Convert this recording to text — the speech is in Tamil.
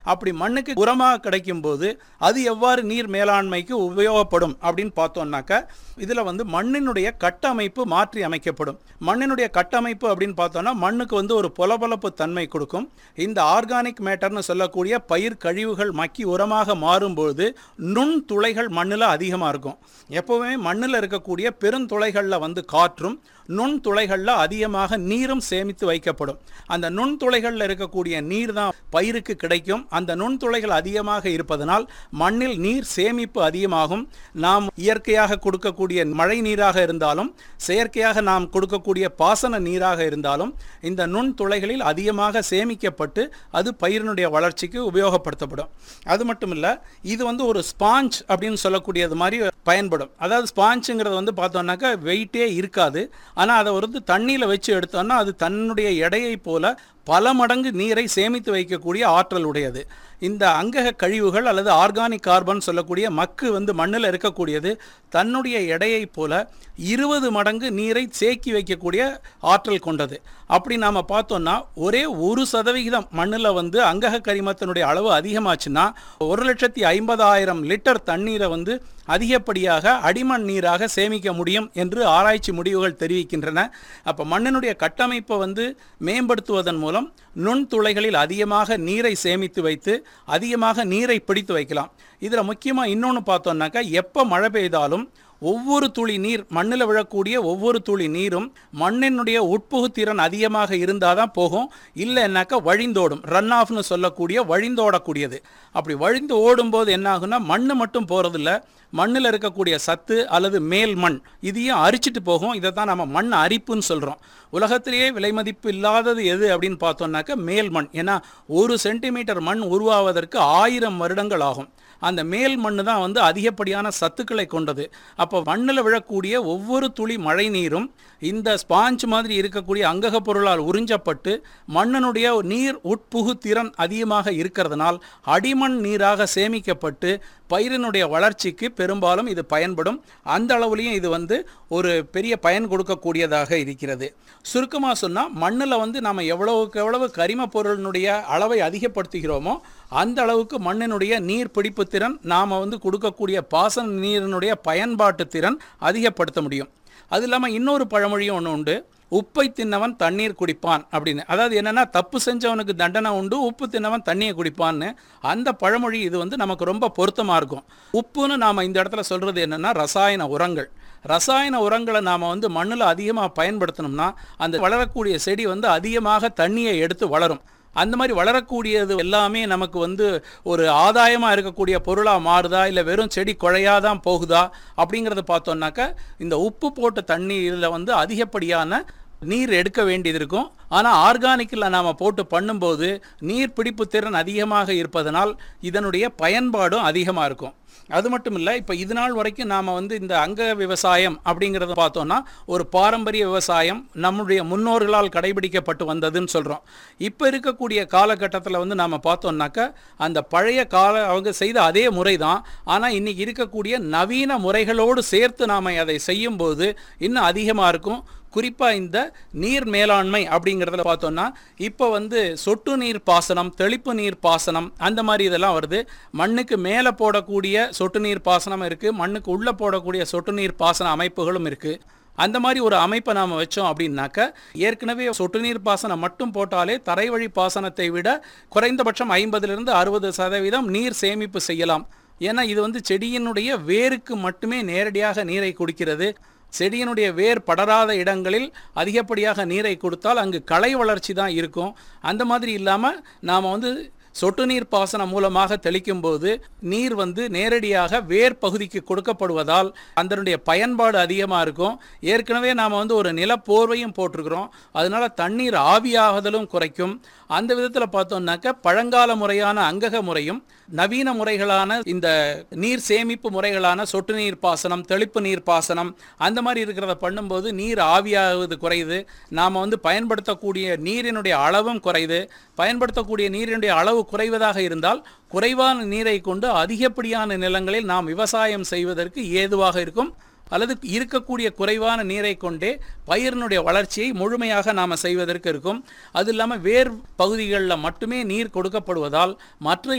அப்படி மண்ணுக்கு உரமாக கிடைக்கும் போது அது எவ்வாறு நீர் மேலாண்மைக்கு உபயோகப்படும் அப்படின்னு பார்த்தோம்னாக்கா இதில் வந்து மண்ணினுடைய கட்டமைப்பு மாற்றி அமைக்கப்படும் மண்ணினுடைய கட்டமைப்பு அப்படின்னு பார்த்தோம்னா மண்ணுக்கு வந்து ஒரு பொலபொலப்பு தன்மை கொடுக்கும் இந்த ஆர்கானிக் மேட்டர்னு சொல்லக்கூடிய பயிர் கழிவுகள் மக்கி உரமாக மாறும்போது நுண் துளைகள் மண்ணில் அதிகமாக இருக்கும் எப்போவுமே மண்ணில் இருக்கக்கூடிய பெருந்துளைகளில் வந்து காற்றும் நுண் துளைகளில் அதிகமாக நீரும் சேமித்து வைக்கப்படும் அந்த நுண் துளைகளில் இருக்கக்கூடிய நீர் தான் பயிருக்கு கிடைக்கும் அந்த நுண்துளைகள் அதிகமாக இருப்பதனால் மண்ணில் நீர் சேமிப்பு அதிகமாகும் நாம் இயற்கையாக கொடுக்கக்கூடிய மழை நீராக இருந்தாலும் செயற்கையாக நாம் கொடுக்கக்கூடிய பாசன நீராக இருந்தாலும் இந்த நுண்துளைகளில் அதிகமாக சேமிக்கப்பட்டு அது பயிரினுடைய வளர்ச்சிக்கு உபயோகப்படுத்தப்படும் அது மட்டும் இல்லை இது வந்து ஒரு ஸ்பாஞ்ச் அப்படின்னு சொல்லக்கூடியது மாதிரி பயன்படும் அதாவது ஸ்பாஞ்சுங்கிறது வந்து பார்த்தோம்னாக்கா வெயிட்டே இருக்காது ஆனால் அதை வந்து தண்ணியில் வச்சு எடுத்தோம்னா அது தன்னுடைய எடையை போல பல மடங்கு நீரை சேமித்து வைக்கக்கூடிய ஆற்றல் உடையது இந்த அங்கக கழிவுகள் அல்லது ஆர்கானிக் கார்பன் சொல்லக்கூடிய மக்கு வந்து மண்ணில் இருக்கக்கூடியது தன்னுடைய எடையை போல இருபது மடங்கு நீரை தேக்கி வைக்கக்கூடிய ஆற்றல் கொண்டது அப்படி நாம் பார்த்தோம்னா ஒரே ஒரு சதவிகிதம் மண்ணில் வந்து அங்கக கரிமத்தினுடைய அளவு அதிகமாச்சுன்னா ஒரு லட்சத்தி ஐம்பதாயிரம் லிட்டர் தண்ணீரை வந்து அதிகப்படியாக அடிமண் நீராக சேமிக்க முடியும் என்று ஆராய்ச்சி முடிவுகள் தெரிவிக்கின்றன அப்போ மண்ணினுடைய கட்டமைப்பை வந்து மேம்படுத்துவதன் மூலம் நுண்துளைகளில் அதிகமாக நீரை சேமித்து வைத்து அதிகமாக நீரை பிடித்து வைக்கலாம் இதில் முக்கியமாக இன்னொன்று பார்த்தோம்னாக்கா எப்போ மழை பெய்தாலும் ஒவ்வொரு துளி நீர் மண்ணில் விழக்கூடிய ஒவ்வொரு துளி நீரும் மண்ணினுடைய உட்புகு திறன் அதிகமாக இருந்தால் தான் போகும் இல்லைன்னாக்கா வழிந்தோடும் ரன் ஆஃப்னு சொல்லக்கூடிய வழிந்தோடக்கூடியது அப்படி வழிந்து ஓடும்போது என்ன ஆகும்னா மண் மட்டும் போகிறதில்ல மண்ணில் இருக்கக்கூடிய சத்து அல்லது மேல் மண் இதையும் அரிச்சிட்டு போகும் இதை தான் நம்ம மண் அரிப்புன்னு சொல்கிறோம் உலகத்திலேயே விலை மதிப்பு இல்லாதது எது அப்படின்னு பார்த்தோம்னாக்கா மேல் மண் ஏன்னா ஒரு சென்டிமீட்டர் மண் உருவாவதற்கு ஆயிரம் வருடங்கள் ஆகும் அந்த மேல் மண் தான் வந்து அதிகப்படியான சத்துக்களை கொண்டது அப்போ மண்ணில் விழக்கூடிய ஒவ்வொரு துளி மழை நீரும் இந்த ஸ்பாஞ்ச் மாதிரி இருக்கக்கூடிய அங்கக பொருளால் உறிஞ்சப்பட்டு மண்ணினுடைய நீர் உட்புகு திறன் அதிகமாக இருக்கிறதுனால் அடிமண் நீராக சேமிக்கப்பட்டு பயிரினுடைய வளர்ச்சிக்கு பெரும்பாலும் இது பயன்படும் அந்த அளவுலையும் இது வந்து ஒரு பெரிய பயன் கொடுக்கக்கூடியதாக இருக்கிறது சுருக்கமாக சொன்னால் மண்ணில் வந்து நம்ம எவ்வளவுக்கு எவ்வளவு கரிம பொருளினுடைய அளவை அதிகப்படுத்துகிறோமோ அந்த அளவுக்கு மண்ணினுடைய நீர் பிடிப்பு திறன் நாம் வந்து கொடுக்கக்கூடிய பாசன நீரினுடைய பயன்பாட்டு திறன் அதிகப்படுத்த முடியும் அது இல்லாமல் இன்னொரு பழமொழியும் ஒன்று உண்டு உப்பை தின்னவன் தண்ணீர் குடிப்பான் அப்படின்னு அதாவது என்னென்னா தப்பு செஞ்சவனுக்கு தண்டனை உண்டு உப்பு தின்னவன் தண்ணியை குடிப்பான்னு அந்த பழமொழி இது வந்து நமக்கு ரொம்ப பொருத்தமாக இருக்கும் உப்புன்னு நாம் இந்த இடத்துல சொல்கிறது என்னென்னா ரசாயன உரங்கள் ரசாயன உரங்களை நாம் வந்து மண்ணில் அதிகமாக பயன்படுத்தினோம்னா அந்த வளரக்கூடிய செடி வந்து அதிகமாக தண்ணியை எடுத்து வளரும் அந்த மாதிரி வளரக்கூடியது எல்லாமே நமக்கு வந்து ஒரு ஆதாயமாக இருக்கக்கூடிய பொருளாக மாறுதா இல்லை வெறும் செடி குழையாக தான் போகுதா அப்படிங்கிறத பார்த்தோம்னாக்கா இந்த உப்பு போட்ட தண்ணீரில் வந்து அதிகப்படியான நீர் எடுக்க வேண்டியது இருக்கும் ஆனால் ஆர்கானிக்கில் நாம் போட்டு பண்ணும்போது நீர் பிடிப்பு திறன் அதிகமாக இருப்பதனால் இதனுடைய பயன்பாடும் அதிகமாக இருக்கும் அது மட்டும் இல்லை இப்போ இது நாள் வரைக்கும் நாம் வந்து இந்த அங்க விவசாயம் அப்படிங்கிறத பார்த்தோன்னா ஒரு பாரம்பரிய விவசாயம் நம்முடைய முன்னோர்களால் கடைபிடிக்கப்பட்டு வந்ததுன்னு சொல்கிறோம் இப்போ இருக்கக்கூடிய காலகட்டத்தில் வந்து நாம் பார்த்தோம்னாக்கா அந்த பழைய கால அவங்க செய்த அதே முறை தான் ஆனால் இன்றைக்கி இருக்கக்கூடிய நவீன முறைகளோடு சேர்த்து நாம் அதை செய்யும்போது இன்னும் அதிகமாக இருக்கும் குறிப்பாக இந்த நீர் மேலாண்மை அப்படிங்கிறதுல பார்த்தோம்னா இப்போ வந்து சொட்டு நீர் பாசனம் தெளிப்பு நீர் பாசனம் அந்த மாதிரி இதெல்லாம் வருது மண்ணுக்கு மேலே போடக்கூடிய சொட்டு நீர் பாசனம் இருக்குது மண்ணுக்கு உள்ளே போடக்கூடிய சொட்டு நீர் பாசன அமைப்புகளும் இருக்குது அந்த மாதிரி ஒரு அமைப்பை நாம் வச்சோம் அப்படின்னாக்க ஏற்கனவே சொட்டு நீர் பாசனம் மட்டும் போட்டாலே தரை வழி பாசனத்தை விட குறைந்தபட்சம் ஐம்பதுலேருந்து அறுபது சதவீதம் நீர் சேமிப்பு செய்யலாம் ஏன்னா இது வந்து செடியினுடைய வேருக்கு மட்டுமே நேரடியாக நீரை கொடுக்கிறது செடியினுடைய வேர் படராத இடங்களில் அதிகப்படியாக நீரை கொடுத்தால் அங்கு களை வளர்ச்சி தான் இருக்கும் அந்த மாதிரி இல்லாமல் நாம் வந்து சொட்டு நீர் பாசனம் மூலமாக தெளிக்கும் போது நீர் வந்து நேரடியாக வேர் பகுதிக்கு கொடுக்கப்படுவதால் அதனுடைய பயன்பாடு அதிகமாக இருக்கும் ஏற்கனவே நாம் வந்து ஒரு நிலப்போர்வையும் போட்டிருக்கிறோம் அதனால தண்ணீர் ஆவியாகுதலும் குறைக்கும் அந்த விதத்தில் பார்த்தோம்னாக்க பழங்கால முறையான அங்கக முறையும் நவீன முறைகளான இந்த நீர் சேமிப்பு முறைகளான சொட்டு நீர் பாசனம் தெளிப்பு நீர் பாசனம் அந்த மாதிரி இருக்கிறத பண்ணும்போது நீர் ஆவியாகுவது குறையுது நாம் வந்து பயன்படுத்தக்கூடிய நீரினுடைய அளவும் குறையுது பயன்படுத்தக்கூடிய நீரினுடைய அளவு குறைவதாக இருந்தால் குறைவான நீரை கொண்டு அதிகப்படியான நிலங்களில் நாம் விவசாயம் செய்வதற்கு ஏதுவாக இருக்கும் அல்லது இருக்கக்கூடிய குறைவான நீரை கொண்டே பயிரினுடைய வளர்ச்சியை முழுமையாக நாம் செய்வதற்கு இருக்கும் அது இல்லாமல் வேர் பகுதிகளில் மட்டுமே நீர் கொடுக்கப்படுவதால் மற்ற